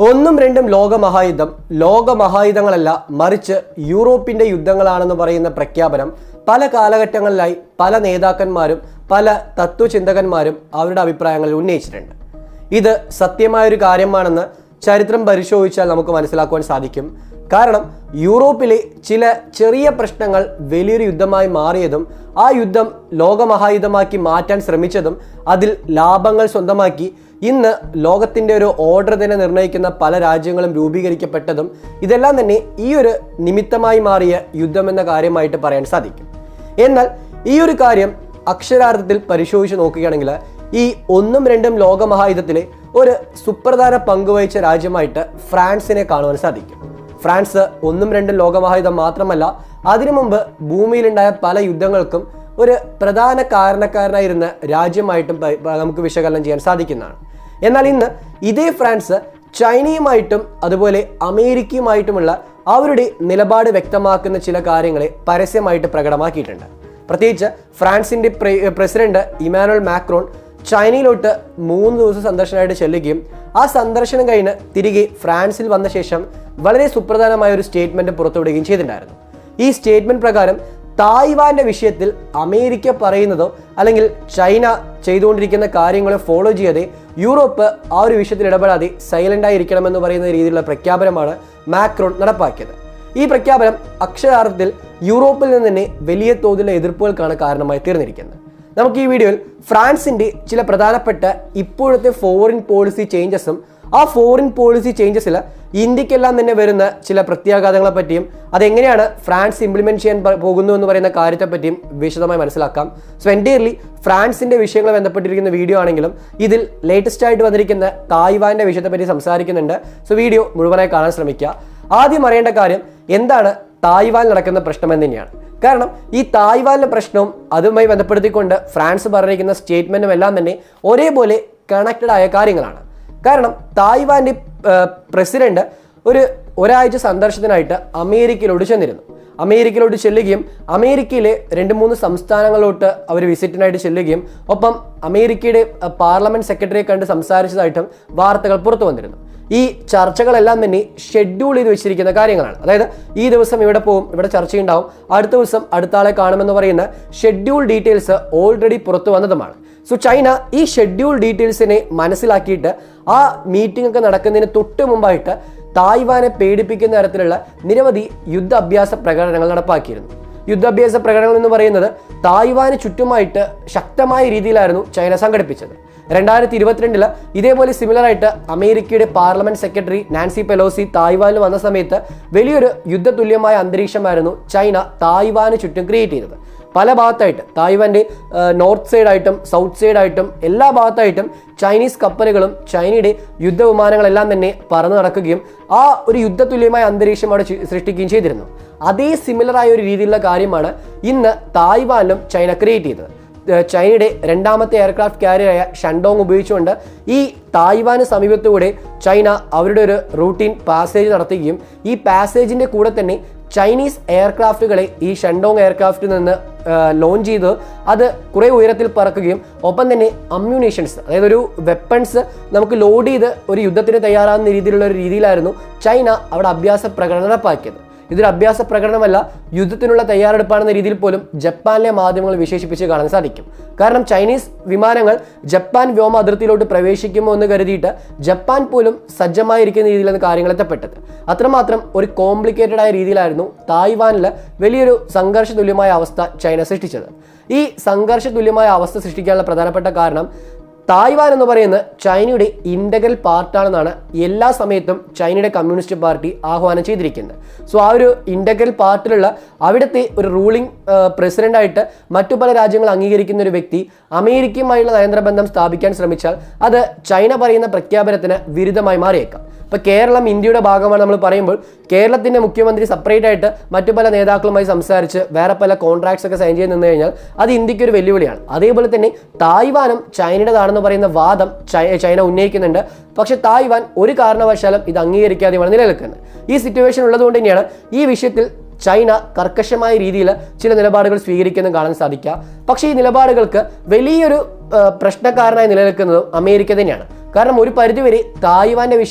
ഒന്നും രണ്ടും ലോകമഹായുദ്ധം ലോകമഹായുധങ്ങളല്ല മറിച്ച് യൂറോപ്പിന്റെ യുദ്ധങ്ങളാണെന്ന് പറയുന്ന പ്രഖ്യാപനം പല കാലഘട്ടങ്ങളിലായി പല നേതാക്കന്മാരും പല തത്വചിന്തകന്മാരും അവരുടെ അഭിപ്രായങ്ങളിൽ ഉന്നയിച്ചിട്ടുണ്ട് ഇത് സത്യമായൊരു കാര്യമാണെന്ന് ചരിത്രം പരിശോധിച്ചാൽ നമുക്ക് മനസ്സിലാക്കുവാൻ സാധിക്കും കാരണം യൂറോപ്പിലെ ചില ചെറിയ പ്രശ്നങ്ങൾ വലിയൊരു യുദ്ധമായി മാറിയതും ആ യുദ്ധം ലോകമഹായുധമാക്കി മാറ്റാൻ ശ്രമിച്ചതും അതിൽ ലാഭങ്ങൾ സ്വന്തമാക്കി ഇന്ന് ലോകത്തിൻ്റെ ഒരു ഓർഡർ തന്നെ നിർണ്ണയിക്കുന്ന പല രാജ്യങ്ങളും രൂപീകരിക്കപ്പെട്ടതും ഇതെല്ലാം തന്നെ ഈ ഒരു നിമിത്തമായി മാറിയ യുദ്ധം എന്ന കാര്യമായിട്ട് പറയാൻ സാധിക്കും എന്നാൽ ഈ ഒരു കാര്യം അക്ഷരാർത്ഥത്തിൽ പരിശോധിച്ച് നോക്കുകയാണെങ്കിൽ ഈ ഒന്നും രണ്ടും ലോകമഹായുധത്തിലെ ഒരു സുപ്രധാന പങ്കുവഹിച്ച രാജ്യമായിട്ട് ഫ്രാൻസിനെ കാണുവാൻ സാധിക്കും ഫ്രാൻസ് ഒന്നും രണ്ടും ലോകമഹായുധം മാത്രമല്ല അതിനു മുമ്പ് ഭൂമിയിലുണ്ടായ പല യുദ്ധങ്ങൾക്കും ഒരു പ്രധാന കാരണക്കാരനായിരുന്ന രാജ്യമായിട്ടും പ- പ- നമുക്ക് വിശകലനം ചെയ്യാൻ സാധിക്കുന്നതാണ് എന്നാൽ ഇന്ന് ഇതേ ഫ്രാൻസ് ചൈനയുമായിട്ടും അതുപോലെ അമേരിക്കയുമായിട്ടുമുള്ള അവരുടെ നിലപാട് വ്യക്തമാക്കുന്ന ചില കാര്യങ്ങളെ പരസ്യമായിട്ട് പ്രകടമാക്കിയിട്ടുണ്ട് പ്രത്യേകിച്ച് ഫ്രാൻസിന്റെ പ്രെ- പ്രസിഡന്റ് ഇമാനുവൽ മാക്രോൺ ചൈനയിലോട്ട് മൂന്ന് ദിവസം സന്ദർശനമായിട്ട് ചെല്ലുകയും ആ സന്ദർശനം കഴിഞ്ഞ് തിരികെ ഫ്രാൻസിൽ വന്ന ശേഷം വളരെ സുപ്രധാനമായ ഒരു സ്റ്റേറ്റ്മെന്റ് പുറത്തുവിടുകയും ചെയ്തിട്ടുണ്ടായിരുന്നു ഈ സ്റ്റേറ്റ്മെന്റ് പ്രകാരം തായ്വാന്റെ വിഷയത്തിൽ അമേരിക്ക പറയുന്നതോ അല്ലെങ്കിൽ ചൈന ചെയ്തുകൊണ്ടിരിക്കുന്ന കാര്യങ്ങളെ ഫോളോ ചെയ്യാതെ യൂറോപ്പ് ആ ഒരു വിഷയത്തിൽ ഇടപെടാതെ സൈലന്റ് ആയിരിക്കണമെന്ന് പറയുന്ന രീതിയിലുള്ള പ്രഖ്യാപനമാണ് മാക്രോൺ നടപ്പാക്കിയത് ഈ പ്രഖ്യാപനം അക്ഷരാർത്ഥത്തിൽ യൂറോപ്പിൽ നിന്ന് തന്നെ വലിയ തോതിലുള്ള എതിർപ്പുകൾക്കാണ് കാരണമായി തീർന്നിരിക്കുന്നത് നമുക്ക് ഈ വീഡിയോയിൽ ഫ്രാൻസിന്റെ ചില പ്രധാനപ്പെട്ട ഇപ്പോഴത്തെ ഫോറിൻ പോളിസി ചേഞ്ചസും ആ ഫോറിൻ പോളിസി ചേഞ്ചസിൽ ഇന്ത്യക്കെല്ലാം തന്നെ വരുന്ന ചില പ്രത്യാഘാതങ്ങളെ പറ്റിയും അതെങ്ങനെയാണ് ഫ്രാൻസ് ഇംപ്ലിമെന്റ് ചെയ്യാൻ പ- പോകുന്നു എന്ന് പറയുന്ന കാര്യത്തെ പറ്റിയും വിശദമായി മനസ്സിലാക്കാം സോ എൻറ്റയർലി ഫ്രാൻസിന്റെ വിഷയങ്ങൾ ബന്ധപ്പെട്ടിരിക്കുന്ന വീഡിയോ ആണെങ്കിലും ഇതിൽ ലേറ്റസ്റ്റ് ആയിട്ട് വന്നിരിക്കുന്ന തായ്വാന്റെ വിഷയത്തെ പറ്റി സംസാരിക്കുന്നുണ്ട് സോ വീഡിയോ മുഴുവനായി കാണാൻ ശ്രമിക്കുക ആദ്യം അറിയേണ്ട കാര്യം എന്താണ് തായ്വാൻ നടക്കുന്ന പ്രശ്നം എന്ന് തന്നെയാണ് കാരണം ഈ തായ്വാനിലെ പ്രശ്നവും അതുമായി ബന്ധപ്പെടുത്തിക്കൊണ്ട് ഫ്രാൻസ് പറഞ്ഞിരിക്കുന്ന സ്റ്റേറ്റ്മെന്റും എല്ലാം തന്നെ ഒരേപോലെ കണക്റ്റഡ് ആയ കാര്യങ്ങളാണ് കാരണം തായ്വാന്റെ പ്രസിഡന്റ് ഒരു ഒരാഴ്ച സന്ദർശനത്തിനായിട്ട് അമേരിക്കയിലോട്ട് ചെന്നിരുന്നു അമേരിക്കയിലോട്ട് ചെല്ലുകയും അമേരിക്കയിലെ രണ്ട് മൂന്ന് സംസ്ഥാനങ്ങളിലോട്ട് അവർ വിസിറ്റിനായിട്ട് ചെല്ലുകയും ഒപ്പം അമേരിക്കയുടെ അഹ്, പാർലമെന്റ് സെക്രട്ടറിയെ കണ്ട് സംസാരിച്ചതായിട്ടും വാർത്തകൾ പുറത്തു വന്നിരുന്നു ഈ ചർച്ചകളെല്ലാം തന്നെ ഷെഡ്യൂൾ ചെയ്ത് വെച്ചിരിക്കുന്ന കാര്യങ്ങളാണ് അതായത് ഈ ദിവസം ഇവിടെ പോകും ഇവിടെ ചർച്ചയുണ്ടാവും അടുത്ത ദിവസം അടുത്ത ആളെ കാണുമെന്ന് പറയുന്ന ഷെഡ്യൂൾ ഡീറ്റെയിൽസ് ഓൾറെഡി പുറത്തു വന്നതുമാണ് സോ ചൈന ഈ ഷെഡ്യൂൾ ഡീറ്റെയിൽസിനെ മനസ്സിലാക്കിയിട്ട് ആ മീറ്റിംഗ് ഒക്കെ നടക്കുന്നതിന് തൊട്ട് മുമ്പായിട്ട് തായ്വാനെ പേടിപ്പിക്കുന്ന തരത്തിലുള്ള നിരവധി യുദ്ധാഭ്യാസ പ്രകടനങ്ങൾ നടപ്പാക്കിയിരുന്നു യുദ്ധാഭ്യാസ പ്രകടനങ്ങൾ എന്ന് പറയുന്നത് തായ്വാന് ചുറ്റുമായിട്ട് ശക്തമായ രീതിയിലായിരുന്നു ചൈന സംഘടിപ്പിച്ചത് രണ്ടായിരത്തി ഇരുപത്തിരണ്ടില് ഇതേപോലെ സിമിലർ ആയിട്ട് അമേരിക്കയുടെ പാർലമെന്റ് സെക്രട്ടറി നാൻസി പെലോസി തായ്വാനിൽ വന്ന സമയത്ത് വലിയൊരു യുദ്ധതുല്യമായ അന്തരീക്ഷമായിരുന്നു ചൈന തായ്വാന് ചുറ്റും ക്രിയേറ്റ് ചെയ്തത് പല ഭാഗത്തായിട്ട് തായ്വാന്റെ നോർത്ത് സൈഡായിട്ടും സൗത്ത് സൈഡായിട്ടും എല്ലാ ഭാഗത്തായിട്ടും ചൈനീസ് കപ്പലുകളും ചൈനയുടെ യുദ്ധവിമാനങ്ങളെല്ലാം തന്നെ പറന്നു നടക്കുകയും ആ ഒരു യുദ്ധതുല്യമായ അന്തരീക്ഷം അവിടെ ചി- സൃഷ്ടിക്കുകയും ചെയ്തിരുന്നു അതേ സിമിലർ ആയ ഒരു രീതിയിലുള്ള കാര്യമാണ് ഇന്ന് തായ്വാനിലും ചൈന ക്രിയേറ്റ് ചെയ്തത് ഏഹ് ചൈനയുടെ രണ്ടാമത്തെ എയർക്രാഫ്റ്റ് കാരിയറായ ഷണ്ടോങ് ഉപയോഗിച്ചുകൊണ്ട് ഈ തായ്വാന് സമീപത്തുകൂടെ ചൈന അവരുടെ ഒരു റൂട്ടീൻ പാസേജ് നടത്തുകയും ഈ പാസേജിന്റെ കൂടെ തന്നെ ചൈനീസ് എയർക്രാഫ്റ്റുകളെ ഈ ഷണ്ടോങ് എയർക്രാഫ്റ്റിൽ നിന്ന് ലോഞ്ച് ചെയ്ത് അത് കുറെ ഉയരത്തിൽ പറക്കുകയും ഒപ്പം തന്നെ അമ്മ്യൂണേഷൻസ് അതായത് ഒരു വെപ്പൺസ് നമുക്ക് ലോഡ് ചെയ്ത് ഒരു യുദ്ധത്തിന് തയ്യാറാകുന്ന രീതിയിലുള്ള ഒരു രീതിയിലായിരുന്നു ചൈന അവിടെ അഭ്യാസ പ്രകടനം നടപ്പാക്കിയത് ഇതൊരു അഭ്യാസ പ്രകടനമല്ല യുദ്ധത്തിനുള്ള തയ്യാറെടുപ്പാണെന്ന രീതിയിൽ പോലും ജപ്പാനിലെ മാധ്യമങ്ങൾ വിശേഷിപ്പിച്ച് കാണാൻ സാധിക്കും കാരണം ചൈനീസ് വിമാനങ്ങൾ ജപ്പാൻ വ്യോമ അതിർത്തിയിലോട്ട് പ്രവേശിക്കുമോ എന്ന് കരുതിയിട്ട് ജപ്പാൻ പോലും സജ്ജമായിരിക്കുന്ന രീതിയിലാണ് കാര്യങ്ങൾ എത്തപ്പെട്ടത് അത്രമാത്രം ഒരു കോംപ്ലിക്കേറ്റഡ് ആയ രീതിയിലായിരുന്നു തായ്വാനിൽ വലിയൊരു സംഘർഷ തുല്യമായ അവസ്ഥ ചൈന സൃഷ്ടിച്ചത് ഈ സംഘർഷ തുല്യമായ അവസ്ഥ സൃഷ്ടിക്കാനുള്ള പ്രധാനപ്പെട്ട കാരണം തായ്വാൻ എന്ന് പറയുന്നത് ചൈനയുടെ ഇൻ്റഗ്രൽ പാർട്ടാണെന്നാണ് എല്ലാ സമയത്തും ചൈനയുടെ കമ്മ്യൂണിസ്റ്റ് പാർട്ടി ആഹ്വാനം ചെയ്തിരിക്കുന്നത് സോ ആ ഒരു ഇൻ്റഗ്രൽ പാർട്ടിലുള്ള അവിടുത്തെ ഒരു റൂളിംഗ് പ്രസിഡന്റായിട്ട് മറ്റു പല രാജ്യങ്ങൾ അംഗീകരിക്കുന്ന ഒരു വ്യക്തി അമേരിക്കയുമായുള്ള നയതന്ത്രബന്ധം സ്ഥാപിക്കാൻ ശ്രമിച്ചാൽ അത് ചൈന പറയുന്ന പ്രഖ്യാപനത്തിന് വിരുദ്ധമായി മാറിയേക്കാം ഇപ്പൊ കേരളം ഇന്ത്യയുടെ ഭാഗമാണ് നമ്മൾ പറയുമ്പോൾ കേരളത്തിന്റെ മുഖ്യമന്ത്രി സെപ്പറേറ്റ് ആയിട്ട് മറ്റു പല നേതാക്കളുമായി സംസാരിച്ച് വേറെ പല കോൺട്രാക്ട്സ് ഒക്കെ സൈൻ ചെയ്ത് നിന്ന് കഴിഞ്ഞാൽ അത് ഇന്ത്യക്ക് ഒരു വെല്ലുവിളിയാണ് അതേപോലെ തന്നെ തായ്വാനും ചൈനയുടേതാണെന്ന് പറയുന്ന വാദം ചൈ- ചൈന ഉന്നയിക്കുന്നുണ്ട് പക്ഷെ തായ്വാൻ ഒരു കാരണവശാലും ഇത് അംഗീകരിക്കാതെയാണ് നിലനിൽക്കുന്നത് ഈ സിറ്റുവേഷൻ ഉള്ളതുകൊണ്ട് തന്നെയാണ് ഈ വിഷയത്തിൽ ചൈന കർക്കശമായ രീതിയിൽ ചില നിലപാടുകൾ സ്വീകരിക്കുന്നത് കാണാൻ സാധിക്കുക പക്ഷേ ഈ നിലപാടുകൾക്ക് വലിയൊരു ആ, പ്രശ്നക്കാരനായി നിലനിൽക്കുന്നത് അമേരിക്ക തന്നെയാണ് കാരണം ഒരു പരിധിവരെ തായ്വാന്റെ വിഷയം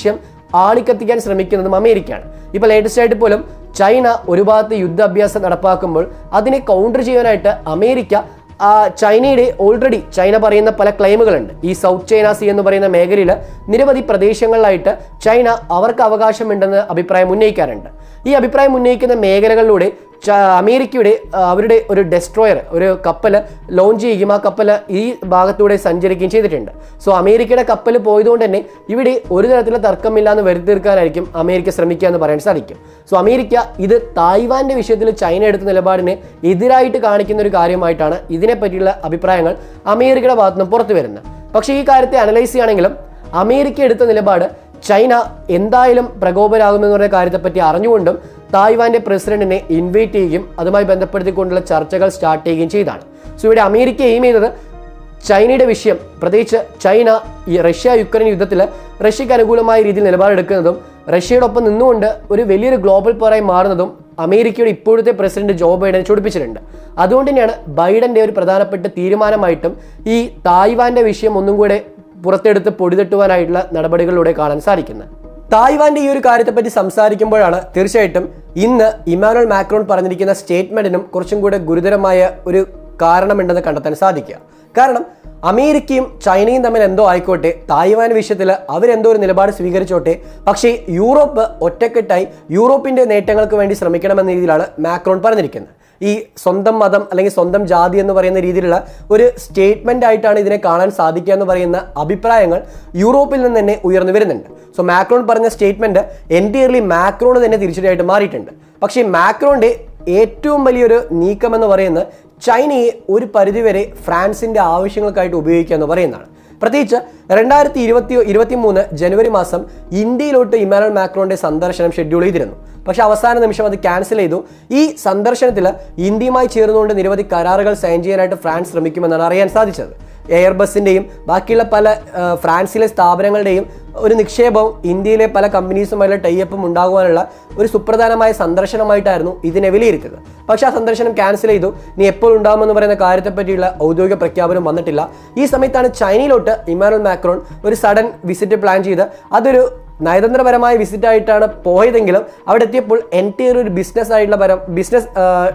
ആളിക്കത്തിക്കാൻ ശ്രമിക്കുന്നതും അമേരിക്കയാണ് ഇപ്പോൾ ലേറ്റസ്റ്റ് ആയിട്ട് പോലും ചൈന ഒരു ഭാഗത്ത് യുദ്ധാഭ്യാസം നടപ്പാക്കുമ്പോൾ അതിനെ കൗണ്ടർ ചെയ്യാനായിട്ട് അമേരിക്ക ആ ചൈനയുടെ ഓൾറെഡി ചൈന പറയുന്ന പല ക്ലെയിമുകളുണ്ട് ഈ സൗത്ത് ചൈന സീ എന്ന് പറയുന്ന മേഖലയിൽ നിരവധി പ്രദേശങ്ങളിലായിട്ട് ചൈന അവർക്ക് അവകാശമുണ്ടെന്ന് അഭിപ്രായം ഉന്നയിക്കാറുണ്ട് ഈ അഭിപ്രായം ഉന്നയിക്കുന്ന മേഖലകളിലൂടെ ച- അമേരിക്കയുടെ ആ, അവരുടെ ഒരു ഡെസ്ട്രോയർ ഒരു കപ്പൽ ലോഞ്ച് ചെയ്യുകയും ആ കപ്പൽ ഈ ഭാഗത്തൂടെ സഞ്ചരിക്കുകയും ചെയ്തിട്ടുണ്ട് സോ അമേരിക്കയുടെ കപ്പൽ പോയതുകൊണ്ട് തന്നെ ഇവിടെ ഒരു തരത്തിലുള്ള തർക്കമില്ലാന്ന് വരുത്തി തീർക്കാനായിരിക്കും അമേരിക്ക ശ്രമിക്കുക എന്ന് പറയാൻ സാധിക്കും സോ അമേരിക്ക ഇത് തായ്വാന്റെ വിഷയത്തിൽ ചൈന എടുത്ത നിലപാടിനെ എതിരായിട്ട് കാണിക്കുന്ന ഒരു കാര്യമായിട്ടാണ് ഇതിനെപ്പറ്റിയുള്ള അഭിപ്രായങ്ങൾ അമേരിക്കയുടെ ഭാഗത്തു നിന്ന് പുറത്തു വരുന്നത് പക്ഷേ ഈ കാര്യത്തെ അനലൈസ് ചെയ്യുകയാണെങ്കിലും അമേരിക്ക എടുത്ത നിലപാട് ചൈന എന്തായാലും പ്രകോപനാകുമെന്ന് പറയുന്ന കാര്യത്തെപ്പറ്റി അറിഞ്ഞുകൊണ്ടും തായ്വാന്റെ പ്രസിഡന്റിനെ ഇൻവൈറ്റ് ചെയ്യുകയും അതുമായി ബന്ധപ്പെടുത്തിക്കൊണ്ടുള്ള ചർച്ചകൾ സ്റ്റാർട്ട് ചെയ്യുകയും ചെയ്താണ് സോ ഇവിടെ അമേരിക്ക എയിം ചെയ്തത് ചൈനയുടെ വിഷയം പ്രത്യേകിച്ച് ചൈന ഈ റഷ്യ യുക്രൈൻ യുദ്ധത്തിൽ റഷ്യക്ക് അനുകൂലമായ രീതിയിൽ നിലപാടെടുക്കുന്നതും റഷ്യയോടൊപ്പം നിന്നുകൊണ്ട് ഒരു വലിയൊരു ഗ്ലോബൽ പവറായി മാറുന്നതും അമേരിക്കയുടെ ഇപ്പോഴത്തെ പ്രസിഡന്റ് ജോ ബൈഡൻ ചൂടിപ്പിച്ചിട്ടുണ്ട് അതുകൊണ്ട് തന്നെയാണ് ബൈഡന്റെ ഒരു പ്രധാനപ്പെട്ട തീരുമാനമായിട്ടും ഈ തായ്വാന്റെ വിഷയം ഒന്നും കൂടെ പുറത്തെടുത്ത് പൊടിതട്ടുവാനായിട്ടുള്ള നടപടികളിലൂടെ കാണാൻ സാധിക്കുന്നത് തായ്വാന്റെ ഈ ഒരു കാര്യത്തെപ്പറ്റി സംസാരിക്കുമ്പോഴാണ് തീർച്ചയായിട്ടും ഇന്ന് ഇമാനുവൽ മാക്രോൺ പറഞ്ഞിരിക്കുന്ന സ്റ്റേറ്റ്മെന്റിനും കുറച്ചും കൂടെ ഗുരുതരമായ ഒരു കാരണമുണ്ടെന്ന് കണ്ടെത്താൻ സാധിക്കുക കാരണം അമേരിക്കയും ചൈനയും തമ്മിൽ എന്തോ ആയിക്കോട്ടെ തായ്വാൻ വിഷയത്തിൽ അവരെന്തോ ഒരു നിലപാട് സ്വീകരിച്ചോട്ടെ പക്ഷേ യൂറോപ്പ് ഒറ്റക്കെട്ടായി യൂറോപ്പിന്റെ നേട്ടങ്ങൾക്ക് വേണ്ടി ശ്രമിക്കണമെന്ന രീതിയിലാണ് മാക്രോൺ പറഞ്ഞിരിക്കുന്നത് ഈ സ്വന്തം മതം അല്ലെങ്കിൽ സ്വന്തം ജാതി എന്ന് പറയുന്ന രീതിയിലുള്ള ഒരു സ്റ്റേറ്റ്മെന്റ് ആയിട്ടാണ് ഇതിനെ കാണാൻ സാധിക്കുക എന്ന് പറയുന്ന അഭിപ്രായങ്ങൾ യൂറോപ്പിൽ നിന്ന് തന്നെ ഉയർന്നു വരുന്നുണ്ട് സോ മാക്രോൺ പറഞ്ഞ സ്റ്റേറ്റ്മെന്റ് എൻറ്റിയർലി മാക്രോൺ തന്നെ തിരിച്ചടിയായിട്ട് മാറിയിട്ടുണ്ട് പക്ഷേ മാക്രോന്റെ ഏറ്റവും വലിയൊരു നീക്കം എന്ന് പറയുന്നത് ചൈനയെ ഒരു പരിധിവരെ ഫ്രാൻസിന്റെ ആവശ്യങ്ങൾക്കായിട്ട് ഉപയോഗിക്കുക എന്ന് പറയുന്നതാണ് പ്രത്യേകിച്ച് രണ്ടായിരത്തി ഇരുപത്തി ഇരുപത്തി മൂന്ന് ജനുവരി മാസം ഇന്ത്യയിലോട്ട് ഇമാനുവൽ മാക്രോന്റെ സന്ദർശനം ഷെഡ്യൂൾ ചെയ്തിരുന്നു പക്ഷെ അവസാന നിമിഷം അത് ക്യാൻസൽ ചെയ്തു ഈ സന്ദർശനത്തിൽ ഇന്ത്യയുമായി ചേർന്നുകൊണ്ട് നിരവധി കരാറുകൾ സൈൻ ചെയ്യാനായിട്ട് ഫ്രാൻസ് ശ്രമിക്കുമെന്നാണ് അറിയാൻ സാധിച്ചത് എയർബസിന്റെയും ബാക്കിയുള്ള പല ആ, ഫ്രാൻസിലെ സ്ഥാപനങ്ങളുടെയും ഒരു നിക്ഷേപവും ഇന്ത്യയിലെ പല കമ്പനീസുമായുള്ള ടൈപ്പും ഉണ്ടാകുവാനുള്ള ഒരു സുപ്രധാനമായ സന്ദർശനമായിട്ടായിരുന്നു ഇതിനെ വിലയിരുത്തിയത് പക്ഷേ ആ സന്ദർശനം ക്യാൻസൽ ചെയ്തു ഇനി എപ്പോൾ ഉണ്ടാകുമെന്ന് പറയുന്ന കാര്യത്തെപ്പറ്റിയുള്ള ഔദ്യോഗിക പ്രഖ്യാപനം വന്നിട്ടില്ല ഈ സമയത്താണ് ചൈനയിലോട്ട് ഇമാനുവൽ മാക്രോൺ ഒരു സഡൻ വിസിറ്റ് പ്ലാൻ ചെയ്ത് അതൊരു നയതന്ത്രപരമായ വിസിറ്റ് ആയിട്ടാണ് പോയതെങ്കിലും അവിടെ എത്തിയപ്പോൾ എൻറ്റയർ ഒരു ബിസിനസ് ആയിട്ടുള്ള പരം ബിസിനസ്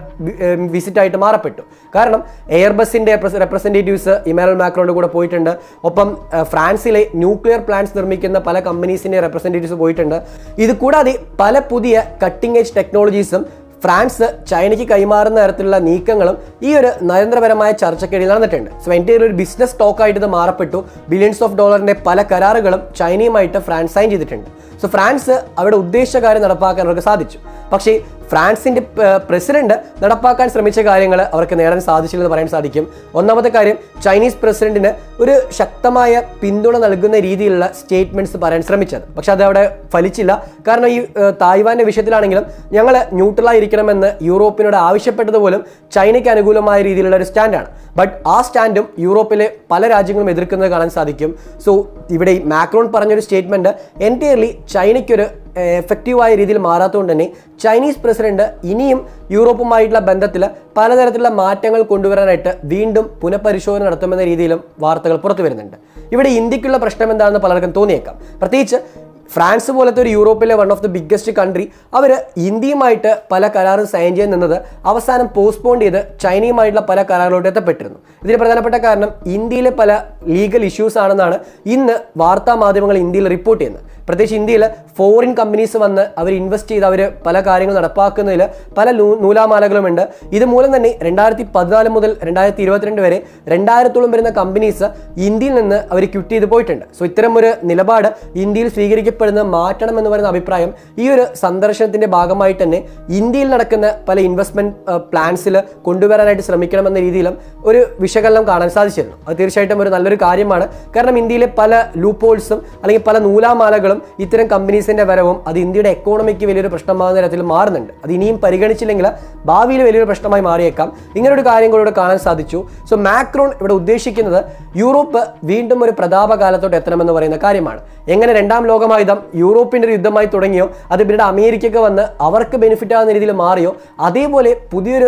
വിസിറ്റ് ആയിട്ട് മാറപ്പെട്ടു കാരണം എയർബസിന്റെ റെപ്രസെൻറ്റേറ്റീവ്സ് ഇമാനുവൽ മാക്രോന്റെ കൂടെ പോയിട്ടുണ്ട് ഒപ്പം ആ, ഫ്രാൻസിലെ ന്യൂക്ലിയർ പ്ലാന്റ്സ് നിർമ്മിക്കുന്ന പല കമ്പനീസിന്റെ റെപ്രസെൻറ്റേറ്റീവ്സ് പോയിട്ടുണ്ട് ഇത് കൂടാതെ പല പുതിയ കട്ടിംഗ് ഏജ് ടെക്നോളജീസും ഫ്രാൻസ് ചൈനയ്ക്ക് കൈമാറുന്ന തരത്തിലുള്ള നീക്കങ്ങളും ഈ ഒരു നയതന്ത്രപരമായ ചർച്ചയ്ക്കിടയിൽ നടന്നിട്ടുണ്ട് സോ എൻ്റെ ഒരു ബിസിനസ് സ്റ്റോക്ക് ആയിട്ട് ഇത് മാറപ്പെട്ടു ബില്യൺസ് ഓഫ് ഡോളറിന്റെ പല കരാറുകളും ചൈനയുമായിട്ട് ഫ്രാൻസ് സൈൻ ചെയ്തിട്ടുണ്ട് സോ ഫ്രാൻസ് അവിടെ ഉദ്ദേശിച്ച കാര്യം നടപ്പാക്കാൻ അവർക്ക് സാധിച്ചു പക്ഷേ ഫ്രാൻസിന്റെ പ്രസിഡന്റ് നടപ്പാക്കാൻ ശ്രമിച്ച കാര്യങ്ങൾ അവർക്ക് നേടാൻ സാധിച്ചില്ലെന്ന് പറയാൻ സാധിക്കും ഒന്നാമത്തെ കാര്യം ചൈനീസ് പ്രസിഡന്റിന് ഒരു ശക്തമായ പിന്തുണ നൽകുന്ന രീതിയിലുള്ള സ്റ്റേറ്റ്മെന്റ്സ് പറയാൻ ശ്രമിച്ചത് പക്ഷെ അത് അവിടെ ഫലിച്ചില്ല കാരണം ഈ ഏഹ്, തായ്വാന്റെ വിഷയത്തിലാണെങ്കിലും ഞങ്ങൾ ന്യൂട്രലായിരിക്കണമെന്ന് യൂറോപ്പിനോട് ആവശ്യപ്പെട്ടത് പോലും ചൈനയ്ക്ക് അനുകൂലമായ രീതിയിലുള്ള ഒരു സ്റ്റാൻഡാണ് ബട്ട് ആ സ്റ്റാൻഡും യൂറോപ്പിലെ പല രാജ്യങ്ങളും എതിർക്കുന്നത് കാണാൻ സാധിക്കും സോ ഇവിടെ ഈ മാക്രോൺ പറഞ്ഞൊരു സ്റ്റേറ്റ്മെന്റ് എൻറ്റയർലി ചൈനയ്ക്കൊരു എഫക്റ്റീവായ രീതിയിൽ മാറാത്തതുകൊണ്ട് തന്നെ ചൈനീസ് പ്രസിഡന്റ് ഇനിയും യൂറോപ്പുമായിട്ടുള്ള ബന്ധത്തിൽ പലതരത്തിലുള്ള മാറ്റങ്ങൾ കൊണ്ടുവരാനായിട്ട് വീണ്ടും പുനഃപരിശോധന നടത്തുമെന്ന രീതിയിലും വാർത്തകൾ പുറത്തു വരുന്നുണ്ട് ഇവിടെ ഇന്ത്യക്കുള്ള പ്രശ്നം എന്താണെന്ന് പലർക്കും തോന്നിയേക്കാം പ്രത്യേകിച്ച് ഫ്രാൻസ് പോലത്തെ ഒരു യൂറോപ്പിലെ one of the biggest country അവർ ഇന്ത്യയുമായിട്ട് പല കരാറും സൈൻ ചെയ്യാൻ നിന്നത് അവസാനം പോസ്റ്റ്പോൺ ചെയ്ത് ചൈനയുമായിട്ടുള്ള പല കരാറുകളോട്ട് എത്തപ്പെട്ടിരുന്നു ഇതിന് പ്രധാനപ്പെട്ട കാരണം ഇന്ത്യയിലെ പല ലീഗൽ ഇഷ്യൂസ് ആണെന്നാണ് ഇന്ന് വാർത്താ മാധ്യമങ്ങൾ ഇന്ത്യയിൽ റിപ്പോർട്ട് ചെയ്യുന്നത് പ്രത്യേകിച്ച് ഇന്ത്യയിൽ ഫോറിൻ കമ്പനീസ് വന്ന് അവർ ഇൻവെസ്റ്റ് ചെയ്ത് അവർ പല കാര്യങ്ങൾ നടപ്പാക്കുന്നതിൽ പല നൂ നൂലാമാലകളുമുണ്ട് ഇത് മൂലം തന്നെ രണ്ടായിരത്തി പതിനാല് മുതൽ രണ്ടായിരത്തി ഇരുപത്തിരണ്ട് വരെ രണ്ടായിരത്തോളം വരുന്ന കമ്പനീസ് ഇന്ത്യയിൽ നിന്ന് അവർ ക്വിറ്റ് ചെയ്ത് പോയിട്ടുണ്ട് സോ ഇത്തരം ഒരു നിലപാട് ഇന്ത്യയിൽ സ്വീകരിക്കപ്പെടുന്നത് മാറ്റണം എന്ന് പറയുന്ന അഭിപ്രായം ഈ ഒരു സന്ദർശനത്തിന്റെ ഭാഗമായിട്ട് തന്നെ ഇന്ത്യയിൽ നടക്കുന്ന പല ഇൻവെസ്റ്റ്മെന്റ് പ്ലാൻസിൽ കൊണ്ടുവരാനായിട്ട് ശ്രമിക്കണമെന്ന രീതിയിലും ഒരു വിശകലനം കാണാൻ സാധിച്ചിരുന്നു അത് തീർച്ചയായിട്ടും ഒരു നല്ലൊരു കാര്യമാണ് കാരണം ഇന്ത്യയിലെ പല ലൂപ്പോൾസും അല്ലെങ്കിൽ പല നൂലാമാലകളും ഇത്തരം കമ്പനീസിന്റെ വരവും അത് ഇന്ത്യയുടെ എക്കോണമിക്ക് വലിയൊരു പ്രശ്നമാകുന്ന തരത്തിൽ മാറുന്നുണ്ട് അത് ഇനിയും പരിഗണിച്ചില്ലെങ്കിൽ ഭാവിയിൽ വലിയൊരു പ്രശ്നമായി മാറിയേക്കാം ഇങ്ങനൊരു കാര്യം കൂടെ ഇവിടെ കാണാൻ സാധിച്ചു സോ മാക്രോൺ ഇവിടെ ഉദ്ദേശിക്കുന്നത് യൂറോപ്പ് വീണ്ടും ഒരു പ്രതാപകാലത്തോട്ട് എത്തണമെന്ന് പറയുന്ന കാര്യമാണ് എങ്ങനെ രണ്ടാം ലോകമായുധം യൂറോപ്പിന്റെ ഒരു യുദ്ധമായി തുടങ്ങിയോ അത് പിന്നീട് അമേരിക്കയ്ക്ക് വന്ന് അവർക്ക് ബെനിഫിറ്റ് ആകുന്ന രീതിയിൽ മാറിയോ അതേപോലെ പുതിയൊരു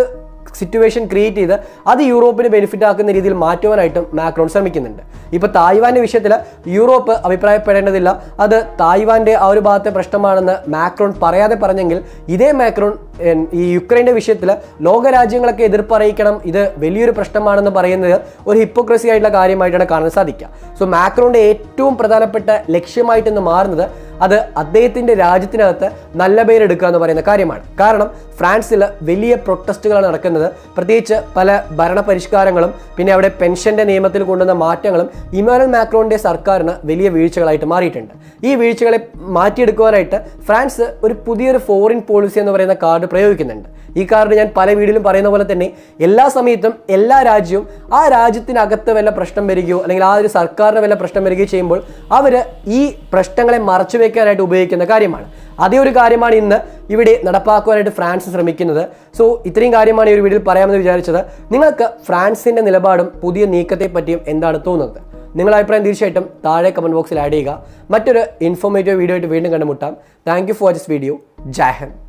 സിറ്റുവേഷൻ ക്രിയേറ്റ് ചെയ്ത് അത് യൂറോപ്പിന് ബെനിഫിറ്റ് ആക്കുന്ന രീതിയിൽ മാറ്റുവാനായിട്ടും മാക്രോൺ ശ്രമിക്കുന്നുണ്ട് ഇപ്പോൾ തായ്വാന്റെ വിഷയത്തിൽ യൂറോപ്പ് അഭിപ്രായപ്പെടേണ്ടതില്ല അത് തായ്വാന്റെ ആ ഒരു ഭാഗത്തെ പ്രശ്നമാണെന്ന് മാക്രോൺ പറയാതെ പറഞ്ഞെങ്കിൽ ഇതേ മാക്രോൺ എൻ- ഈ യുക്രൈൻ്റെ വിഷയത്തിൽ ലോകരാജ്യങ്ങളൊക്കെ എതിർപ്പ് അറിയിക്കണം ഇത് വലിയൊരു പ്രശ്നമാണെന്ന് പറയുന്നത് ഒരു ഹിപ്പോക്രസി ആയിട്ടുള്ള കാര്യമായിട്ടാണ് കാണാൻ സാധിക്കുക സോ മാക്രോണിന്റെ ഏറ്റവും പ്രധാനപ്പെട്ട ലക്ഷ്യമായിട്ട് ഇന്ന് മാറുന്നത് അത് അദ്ദേഹത്തിന്റെ രാജ്യത്തിനകത്ത് നല്ല പേരെടുക്കുക എന്ന് പറയുന്ന കാര്യമാണ് കാരണം ഫ്രാൻസിൽ വലിയ പ്രൊട്ടസ്റ്റുകളാണ് നടക്കുന്നത് പ്രത്യേകിച്ച് പല ഭരണ പരിഷ്കാരങ്ങളും പിന്നെ അവിടെ പെൻഷന്റെ നിയമത്തിൽ കൊണ്ടുവന്ന മാറ്റങ്ങളും ഇമാനുവൽ മാക്രോണിന്റെ സർക്കാരിന് വലിയ വീഴ്ചകളായിട്ട് മാറിയിട്ടുണ്ട് ഈ വീഴ്ചകളെ മാറ്റിയെടുക്കുവാനായിട്ട് ഫ്രാൻസ് ഒരു പുതിയൊരു ഫോറിൻ പോളിസി എന്ന് പറയുന്ന കാർഡ് പ്രയോഗിക്കുന്നുണ്ട് ഈ കാർഡ് ഞാൻ പല വീഡിയോയിലും പറയുന്ന പോലെ തന്നെ എല്ലാ സമയത്തും എല്ലാ രാജ്യവും ആ രാജ്യത്തിനകത്ത് വല്ല പ്രശ്നം വരികയോ അല്ലെങ്കിൽ ആ ഒരു സർക്കാരിന് വല്ല പ്രശ്നം വരികയോ ചെയ്യുമ്പോൾ അവർ ഈ പ്രശ്നങ്ങളെ മറച്ചു വെക്കാനായിട്ട് ഉപയോഗിക്കുന്ന കാര്യമാണ് അതേ ഒരു കാര്യമാണ് ഇന്ന് ഇവിടെ നടപ്പാക്കുവാനായിട്ട് ഫ്രാൻസ് ശ്രമിക്കുന്നത് സോ ഇത്രയും കാര്യമാണ് ഈ ഒരു വീഡിയോയിൽ പറയാമെന്ന് വിചാരിച്ചത് നിങ്ങൾക്ക് ഫ്രാൻസിന്റെ നിലപാടും പുതിയ നീക്കത്തെ പറ്റിയും എന്താണ് തോന്നുന്നത് നിങ്ങളുടെ അഭിപ്രായം തീർച്ചയായിട്ടും താഴെ കമന്റ് ബോക്സിൽ ആഡ് ചെയ്യുക മറ്റൊരു ഇൻഫോർമേറ്റീവ് വീഡിയോ ആയിട്ട് വീണ്ടും കണ്ടുമുട്ടാം thank you for this video Jai Hind